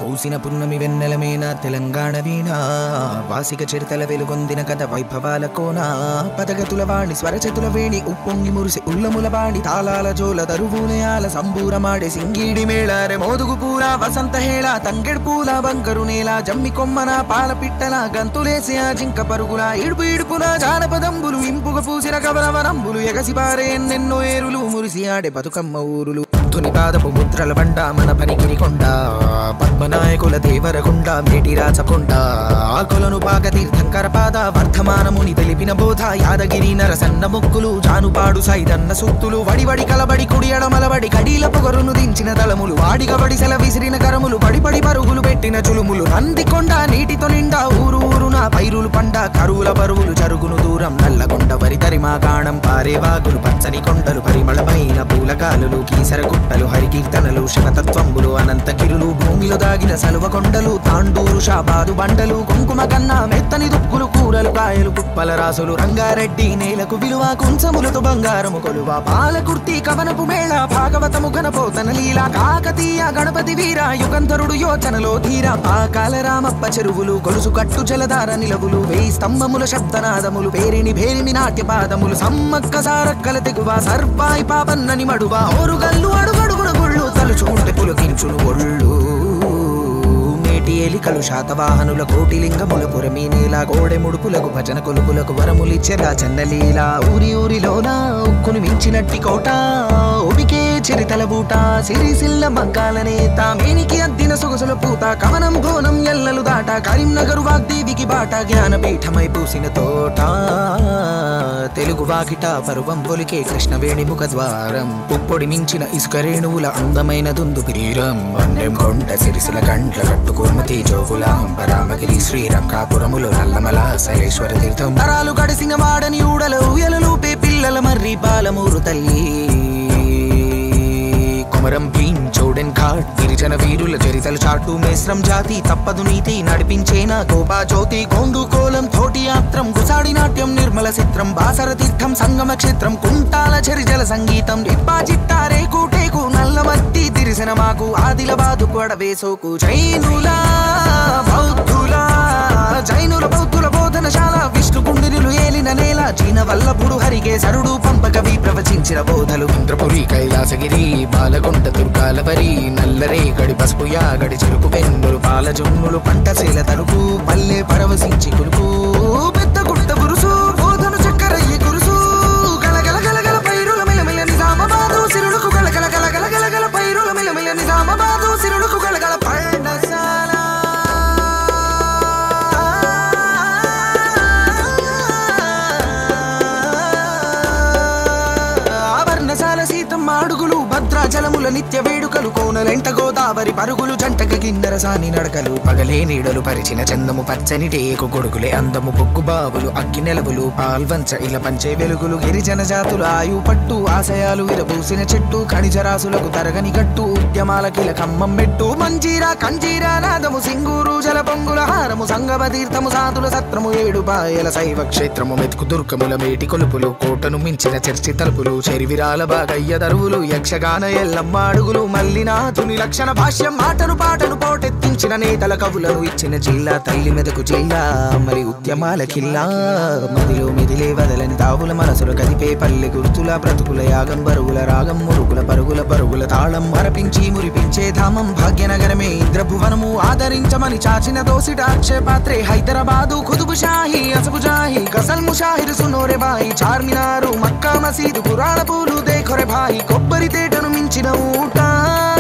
పూసిన పున్నమి వెన్నెలమేన తెలంగాణ వీణ వాసిక చిరుతల వెలుగొందిన కథ వైభవాల కోన పదగతుల వాణి స్వరచతుల వేణి ఉప్పొంగి మురిసి ఉల్లముల బాణి తాళాల జోల దరువునయాల సంబూరమాడే సింగీడి మేళారె మోదుగు పూల వసంత హేళ తంగెడు పూల బంకరు నేల జమ్మి కొమ్మన పాల పిట్టల గంతులేసి ఆ జింక పరుగుల ఇడుపు ఇడుపున జానపదంబులు ఇంపుగ పూసిన కవలవనంబులు ఎగసి పారే ఎన్నెన్నో ఏరులు మురిసి ఆడే బతుకమ్మ ఊరులు తుని పాదపు ముద్రల బండ మన పనికిరి కొండ పద్మనాయకుల దేవరకొండ మేటి రాచకొండ ఆకులను పాక తీర్థంకర పాద వర్ధమానముని తెలిపిన బోధ యాదగిరి నరసన్న మొక్కులు జానుపాడు సైదన్న సూక్తులు వడివడి కలబడి కుడి ఎడమలబడి కడీల పొగరును దించిన దళములు వాడిగబడి సెల విసిరిన కరములు పడి పడి పరుగులు పెట్టిన చులుములు నందికొండ నీటితో నిండా ఊరు ఊరున పైరులు పండ కరువుల బరువులు జరుగును దూరం నల్లగొండ వరి తరిమా కాణం పారే వాగులు పచ్చని కొండలు పరిమళమైన పూలగాలులు కీసర గుట్టలు హరికీర్తనలు శివతత్వంబులు అనంత గిరులు భూమిలో దాగిన సలువ కొండలు తాండూరు షాబాదు బండలు కుంకుమ కన్నా మెత్తని దుక్కులు కూరలు కాయలు కుప్పల రాసులు రంగారెడ్డి నేలకు విలువ కుంచములతో బంగారము కొలువ పాలకుర్తి కవనపు మేళ భాగవతము గణపోతన లీల కాకతీయ గణపతి వీర యుగంధరుడు యోచనలో ధీర పాకాల రామప్ప చెరువులు గొలుసు కట్టు జలధార నిలవులు వేయి స్తంభముల శబ్దనాదములు పేరిని భేరిని నాట్య పాదములు సమ్మక్క సారక్కల తెగువ సర్పాయి పాపన్నని మడువ ఓరుగల్లు అడుగడుగున గుళ్ళు తలుచుకుంటే పులకించును ఒళ్ళు మేటి ఎలికలు శాతవాహనుల కోటిలింగముల పురమి నీల గోడె ముడుపులకు భజన కొలుపులకు వరములిచ్చెరా చన్నలీల ఊరి ఊరిలోన ఉక్కును మించినట్టి కోట ఉబికే చిరితల బూట సిరిసిల్ల మగ్గాలనే తామేనికి అద్దిన సొగసుల పూత కవనం భోనం ఎల్లలు దాట కరీంనగరు వాగ్దేవికి బాట జ్ఞానపీఠమై పూసిన తోట తెలుగు వాకిట పరువం పొలికే కృష్ణవేణి ముఖ ద్వారం పుప్పొడి మించిన ఇసుక రేణువుల అందమైన దుందు తీరం వందెం కొండ సిరిసిల గంట్ల కట్టుకోమతి జోగుల పరామగిరి శ్రీరంకాపురములు నల్లమల శైలేశ్వర తీర్థం తరాలు గడిసిన వాడని ఊడలు ఎలలు పే పిల్లల మర్రి బాలమూరు తల్లి కొమరం భీం చౌడెన్ ఘాట్ గిరిజన వీరుల చరితలు చాటు మేస్రం జాతి తప్పదు నీతి నడిపించేనా కోపా జ్యోతి గోండు కోలం తోటి యాత్రం గుసాడి నాట్యం నిర్మల చిత్రం బాసర తీర్థం సంగమ క్షేత్రం కుంటాల చరిజల సంగీతం ఇప్పా చిట్టారే కూటేకు నల్లమత్తి తిరిసిన మాకు ఆదిలబాదు కొడవేసోకు జైనులా బౌద్ధులా జైనుల బౌద్ధుల బోధనశాల విష్ణు కుండినులు ఏలిన నేల చీన వల్లభుడు హరిగే సరుడు పంపకవి ప్రవచించిన బోధలు ఇంద్రపురి కైలాసగిరి బాలకొండ దుర్గాలవరి నల్లరే గడి పసుపు యాగడి చెరుకు పెన్నులు పాల జున్నులు పంట శీల తలుపు పల్లె పరవశించి కులుపు పెద్ద గుట్ట గురుసు బోధను చక్కరయ్యి గురుసు గలగల గలగల పైరుల మిలమిల నిజామాబాదు సిరులకు గలగల గలగల గలగల పైరుల మిలమిల నిజామాబాదు సిరులకు గలగల పర్ణశాల ఆభరణశాల సీతం అడుగులు భద్రాచలముల నిత్య వేడుకలు కోనలెంట గోదావరి పరుగులు జంటక కిన్నెర సాని నడకలు పగలే నీడలు పరిచిన చందము పచ్చని టేకు కొడుకులే అందము బొగ్గు బావులు అగ్గి నెలవులు పాల్వంచ ఇల పంచే వెలుగులు గిరిజన జాతుల ఆయు పట్టు ఆశయాలు విరబూసిన చెట్టు ఖనిజరాసులకు తరగని గట్టు ఉద్యమాల కిల కమ్మం మెట్టు మంజీరా కంజీరా నాదము సింగూరు జల పొంగుల హారము సంగమ తీర్థము సాధుల సత్రము ఏడు పాయల శైవ క్షేత్రము మెతుకు దుర్గముల మేటి కొలుపులు కోటను మించిన చర్చి తలుపులు చెరివిరాల బాగయ్య దరువులు యక్షగాన ఎల్లమ్మ అడుగులు మల్లినాథుని లక్షణ భాష్యం మాటను పాటను పోటెత్తించిన నేతల కవులను ఇచ్చిన జిల్లా తల్లి మెదకు జిల్లా మరి ఉద్యమాల కిల్లా మదిలో మిదిలే వదలని తావుల మనసులు కదిపే పల్లె గుర్తుల బ్రతుకుల యాగం బరుగుల రాగం మురుగుల పరుగుల పరుగుల తాళం మరపించి మురిపించే ధామం భాగ్యనగరమే ఇంద్రభువనము ఆదరించమని చాచిన దోసిట అక్షయపాత్రే హైదరాబాదు కుతుబు షాహి అసబు జాహి గసల్ ముషాహిర్ సునోరే బాయి చార్మినారు మక్కా మసీదు పురాణ పూలు దేఖొరే భాయి కొబ్బరి తేటను మించిన ఊట